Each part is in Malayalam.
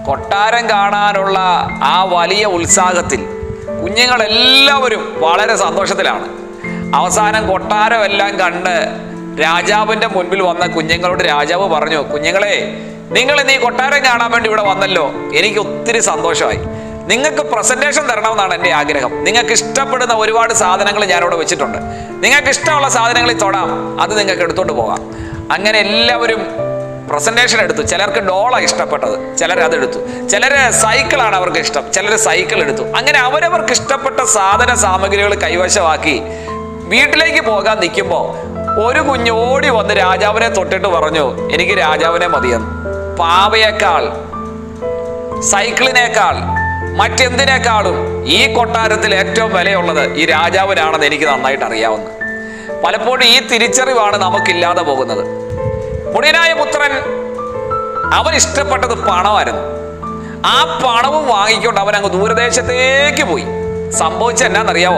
കൊട്ടാരം കാണാനുള്ള ആ വലിയ ഉത്സാഹത്തിൽ കുഞ്ഞുങ്ങളെല്ലാവരും വളരെ സന്തോഷത്തിലാണ് അവസാനം കൊട്ടാരമെല്ലാം കണ്ട് രാജാവിന്റെ മുൻപിൽ വന്ന കുഞ്ഞുങ്ങളോട് രാജാവ് പറഞ്ഞു കുഞ്ഞുങ്ങളെ നിങ്ങൾ ഇന്ന് ഈ കൊട്ടാരം കാണാൻ വേണ്ടി ഇവിടെ വന്നല്ലോ എനിക്ക് ഒത്തിരി സന്തോഷമായി നിങ്ങൾക്ക് പ്രസന്റേഷൻ തരണമെന്നാണ് എൻ്റെ ആഗ്രഹം നിങ്ങൾക്ക് ഇഷ്ടപ്പെടുന്ന ഒരുപാട് സാധനങ്ങൾ ഞാനിവിടെ വെച്ചിട്ടുണ്ട് നിങ്ങൾക്ക് ഇഷ്ടമുള്ള സാധനങ്ങളിൽ തൊടാം അത് നിങ്ങൾക്ക് എടുത്തുകൊണ്ട് പോകാം അങ്ങനെ എല്ലാവരും പ്രസന്റേഷൻ എടുത്തു ചിലർക്ക് ഡോള ഇഷ്ടപ്പെട്ടത് ചിലർ അതെടുത്തു ചിലര് സൈക്കിളാണ് അവർക്ക് ഇഷ്ടം ചിലർ സൈക്കിൾ എടുത്തു അങ്ങനെ അവരവർക്ക് ഇഷ്ടപ്പെട്ട സാധന സാമഗ്രികൾ കൈവശമാക്കി വീട്ടിലേക്ക് പോകാൻ നിൽക്കുമ്പോൾ ഒരു കുഞ്ഞ് ഓടി വന്ന് രാജാവിനെ തൊട്ടിട്ട് പറഞ്ഞു എനിക്ക് രാജാവിനെ മതിയെന്ന് പാവയേക്കാൾ സൈക്കിളിനേക്കാൾ മറ്റെന്തിനേക്കാളും ഈ കൊട്ടാരത്തിൽ ഏറ്റവും വിലയുള്ളത് ഈ രാജാവിനാണെന്ന് എനിക്ക് നന്നായിട്ട് അറിയാവുന്നു പലപ്പോഴും ഈ തിരിച്ചറിവാണ് നമുക്കില്ലാതെ പോകുന്നത് മുടിയനായ പുത്രൻ അവൻ ഇഷ്ടപ്പെട്ടത് പണമായിരുന്നു ആ പണവും വാങ്ങിക്കൊണ്ട് അവൻ അങ്ങ് ദൂരദേശത്തേക്ക് പോയി സംഭവിച്ച എന്നാന്നറിയാവോ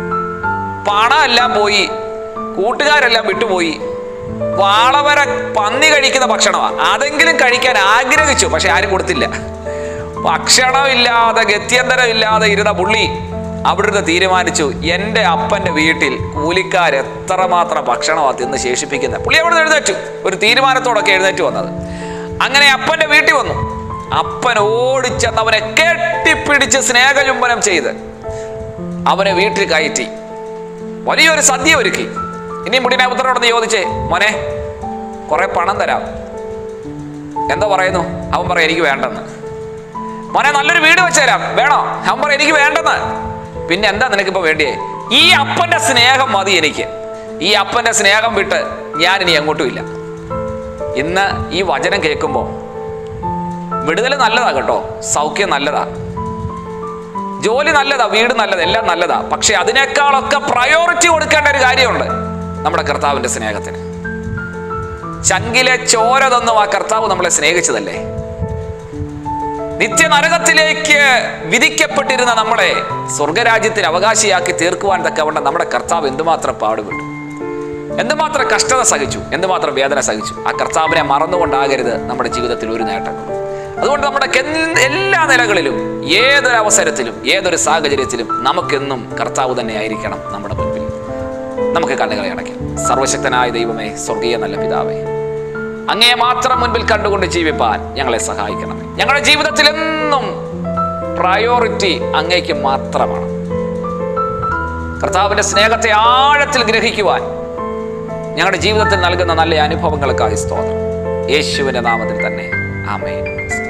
പണമെല്ലാം പോയി കൂട്ടുകാരെല്ലാം വിട്ടുപോയി വാളവര പന്നി കഴിക്കുന്ന ഭക്ഷണമാണ് അതെങ്കിലും കഴിക്കാൻ ആഗ്രഹിച്ചു പക്ഷെ ആരും കൊടുത്തില്ല ഭക്ഷണമില്ലാതെ ഗത്യന്തരമില്ലാതെ ഇരുന്ന പുള്ളി അവിടുന്ന് തീരുമാനിച്ചു എൻ്റെ അപ്പൻ്റെ വീട്ടിൽ കൂലിക്കാർ എത്രമാത്രം ഭക്ഷണമാണ് തിന്ന് ശേഷിപ്പിക്കുന്നത് പുള്ളി അവിടെ എഴുന്നേറ്റു ഒരു തീരുമാനത്തോടൊക്കെ എഴുന്നേറ്റ് വന്നത് അങ്ങനെ അപ്പൻ്റെ വീട്ടിൽ വന്നു അപ്പൻ ഓടിച്ചെന്ന് അവനെ കെട്ടിപ്പിടിച്ച് സ്നേഹചുംബനം ചെയ്ത് അവനെ വീട്ടിൽ കയറ്റി വലിയൊരു സദ്യ ഒരുക്കി ഇനി മുടിനാപുത്രനോടൊന്ന് ചോദിച്ചേ മോനെ കുറെ പണം തരാം എന്താ പറയുന്നു അവൻ പറയാം എനിക്ക് വേണ്ടെന്ന് മോനെ നല്ലൊരു വീട് വെച്ച് തരാം വേണോ അവൻ പറയാം എനിക്ക് വേണ്ടെന്ന് പിന്നെ എന്താ നിനക്കിപ്പോ വേണ്ടിയേ ഈ അപ്പന്റെ സ്നേഹം മതി എനിക്ക് ഈ അപ്പന്റെ സ്നേഹം വിട്ട് ഞാൻ ഇനി എങ്ങോട്ടും ഇല്ല ഇന്ന് ഈ വചനം കേൾക്കുമ്പോൾ വിടുതൽ നല്ലതാ കേട്ടോ സൗഖ്യം നല്ലതാ ജോലി നല്ലതാ വീട് നല്ലതാ എല്ലാം നല്ലതാ പക്ഷെ അതിനേക്കാളൊക്കെ പ്രയോറിറ്റി കൊടുക്കേണ്ട ഒരു കാര്യമുണ്ട് നമ്മുടെ കർത്താവിന്റെ സ്നേഹത്തിന് ചങ്കിലെ ചോര തന്നും ആ കർത്താവ് നമ്മളെ സ്നേഹിച്ചതല്ലേ നിത്യനരകത്തിലേക്ക് വിധിക്കപ്പെട്ടിരുന്ന നമ്മളെ സ്വർഗരാജ്യത്തിന് അവകാശിയാക്കി തീർക്കുവാൻ തക്കവണ്ണം നമ്മുടെ കർത്താവ് എന്തുമാത്രം പാടുപെട്ടു എന്തുമാത്രം കഷ്ടത സഹിച്ചു എന്തുമാത്രം വേദന സഹിച്ചു ആ കർത്താവിനെ മറന്നുകൊണ്ടാകരുത് നമ്മുടെ ജീവിതത്തിൽ ഒരു നേട്ടം അതുകൊണ്ട് നമ്മുടെ കെ- എല്ലാ നിലകളിലും ഏതൊരു അവസരത്തിലും ഏതൊരു സാഹചര്യത്തിലും നമുക്കെന്നും കർത്താവ് തന്നെ ആയിരിക്കണം നമ്മുടെ മുൻപിൽ നമുക്ക് കണ്ണുകളെ അടയ്ക്കാം സർവശക്തനായ ദൈവമേ സ്വർഗീയ നല്ല പിതാവേ അങ്ങേ മാത്രം മുൻപിൽ കണ്ടുകൊണ്ട് ജീവിപ്പാൻ ഞങ്ങളെ സഹായിക്കണമേ ഞങ്ങളുടെ ജീവിതത്തിൽ എന്നും പ്രയോറിറ്റി അങ്ങേക്ക് മാത്രമാണ് കർത്താവിന്റെ സ്നേഹത്തെ ആഴത്തിൽ ഗ്രഹിക്കുവാൻ ഞങ്ങളുടെ ജീവിതത്തിൽ നൽകുന്ന നല്ല അനുഭവങ്ങൾക്കായി സ്തോത്രം യേശുവിന്റെ നാമത്തിൽ തന്നെ ആമേൻ